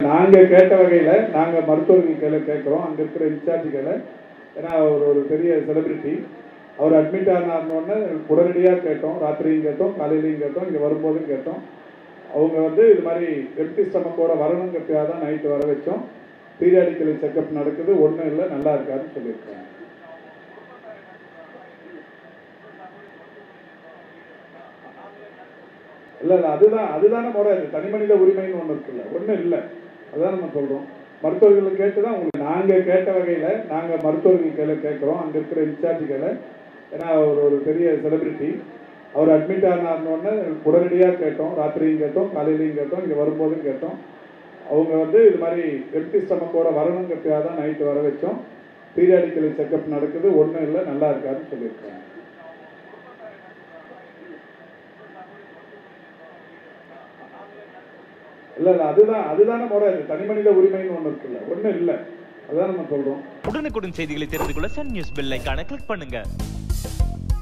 நாங்கள் கேட்ட வகையில் நாங்கள் மருத்துவர்கள் கையில் கேட்குறோம் அங்கே இருக்கிற இன்சார்ஜுகளை ஏன்னா அவர் ஒரு பெரிய செலிபிரிட்டி அவர் அட்மிட் ஆனார்னோடனே உடனடியாக கேட்டோம் ராத்திரியும் கேட்டோம் காலையிலையும் கேட்டோம் இங்கே வரும்போதும் கேட்டோம் அவங்க வந்து இது மாதிரி எம்டி ஸ்டமக்கோட வரணுங்கிறதுக்காக தான் நைட்டு வர வச்சோம் பீரியாடிக்கலி செக்கப் நடக்குது ஒன்றும் இல்லை நல்லா இருக்காருன்னு சொல்லியிருக்காங்க இல்லை இல்லை அதுதான் அதுதானே முறை அது தனி மனித உரிமைன்னு ஒன்று இருக்குல்ல ஒன்றும் இல்லை அதுதான் நம்ம சொல்கிறோம் மருத்துவர்களை கேட்டு தான் உங்களுக்கு நாங்கள் கேட்ட வகையில் நாங்கள் மருத்துவர்கள் கையில் கேட்குறோம் அங்கே இருக்கிற இன்சார்ஜுகளை ஏன்னா அவர் ஒரு பெரிய செலிபிரிட்டி அவர் அட்மிட் ஆனார்னோடனே உடனடியாக கேட்டோம் ராத்திரியும் கேட்டோம் காலையிலையும் கேட்டோம் இங்கே வரும்போதும் கேட்டோம் அவங்க வந்து இது மாதிரி எம்டி ஸ்டமக்கோட வரணுங்கிறதுக்காக தான் நைட்டு வர வச்சோம் பீரியாடிக்கலி செக்கப் நடக்குது ஒன்றும் இல்லை நல்லா இருக்காருன்னு சொல்லியிருக்காங்க இல்லை இல்லை அதுதான் அதுதானே முறை அது தனி மனித உரிமைன்னு ஒன்று இருக்குல்ல ஒன்றும் இல்லை அதுதான் நம்ம சொல்கிறோம் உடனுக்குடன் செய்திகளை தெரிந்து கொள்ள சன் நியூஸ் பெல் ஐகானை கிளிக் பண்ணுங்க